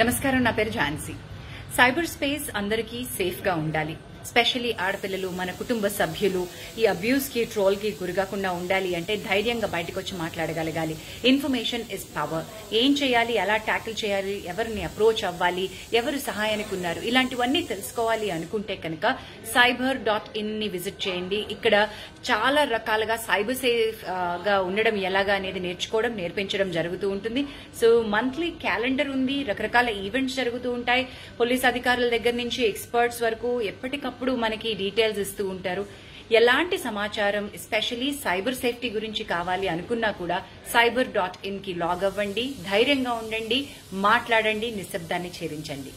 నమస్కారం నా పేరు ఝాన్సీ సైబర్ స్పేస్ అందరికీ సేఫ్ గా ఉండాలి స్పెషలీ ఆడపిల్లలు మన కుటుంబ సభ్యులు ఈ అబ్యూస్ కి ట్రోల్ కి గురికాకుండా ఉండాలి అంటే ధైర్యంగా బయటకు వచ్చి మాట్లాడగలగాలి ఇన్ఫర్మేషన్ ఇస్ పవర్ ఏం చేయాలి ఎలా ట్యాకిల్ చేయాలి ఎవరిని అప్రోచ్ అవ్వాలి ఎవరు సహాయానికి ఉన్నారు ఇలాంటివన్నీ తెలుసుకోవాలి అనుకుంటే కనుక సైబర్ డాట్ ఇన్ ని విజిట్ చేయండి ఇక్కడ చాలా రకాలుగా సైబర్ సేఫ్ ఆ, గా ఉండడం ఎలాగా అనేది నేర్చుకోవడం నేర్పించడం జరుగుతూ ఉంటుంది సో మంత్లీ క్యాలెండర్ ఉంది రకరకాల ఈవెంట్స్ జరుగుతూ ఉంటాయి పోలీస్ అధికారుల దగ్గర నుంచి ఎక్స్పర్ట్స్ వరకు ఎప్పటికప్పుడు మనకి డీటెయిల్స్ ఇస్తూ ఉంటారు ఎలాంటి సమాచారం ఎస్పెషలీ సైబర్ సేఫ్టీ గురించి కావాలి అనుకున్నా కూడా సైబర్ డాట్ ఇన్ కి లాగ్ అవ్వండి ధైర్యంగా ఉండండి మాట్లాడండి నిశ్శబ్దాన్ని ఛేదించండి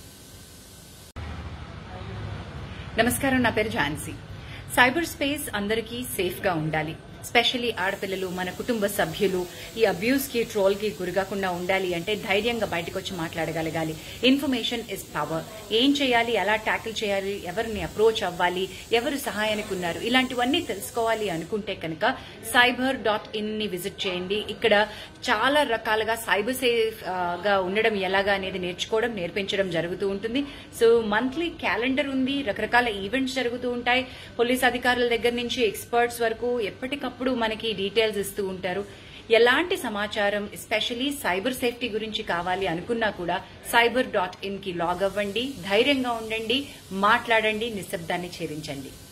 నమస్కారం నా పేరు ఝాన్సీ సైబర్ స్పేస్ అందరికీ సేఫ్ గా ఉండాలి స్పెషలీ ఆడపిల్లలు మన కుటుంబ సభ్యులు ఈ అబ్యూస్ కి ట్రోల్ కి గురికాకుండా ఉండాలి అంటే ధైర్యంగా బయటకు వచ్చి మాట్లాడగలగాలి ఇన్ఫర్మేషన్ ఇస్ పవర్ ఏం చేయాలి ఎలా ట్యాకిల్ చేయాలి ఎవరిని అప్రోచ్ అవ్వాలి ఎవరు సహాయానికి ఉన్నారు ఇలాంటివన్నీ తెలుసుకోవాలి అనుకుంటే కనుక సైబర్ డాట్ ఇన్ ని విజిట్ చేయండి ఇక్కడ చాలా రకాలుగా సైబర్ సేఫ్ ఆ, గా ఉండడం ఎలాగా అనేది నేర్చుకోవడం నేర్పించడం జరుగుతూ ఉంటుంది సో మంత్లీ క్యాలెండర్ ఉంది రకరకాల ఈవెంట్స్ జరుగుతూ ఉంటాయి పోలీస్ అధికారుల దగ్గర నుంచి ఎక్స్పర్ట్స్ వరకు ఎప్పటికప్పుడు మనకి డీటెయిల్స్ ఇస్తూ ఉంటారు ఎలాంటి సమాచారం ఎస్పెషలీ సైబర్ సేఫ్టీ గురించి కావాలి అనుకున్నా కూడా సైబర్ డాట్ ఇన్ కి లాగ్ అవ్వండి ధైర్యంగా ఉండండి మాట్లాడండి నిశ్శబ్దాన్ని ఛేదించండి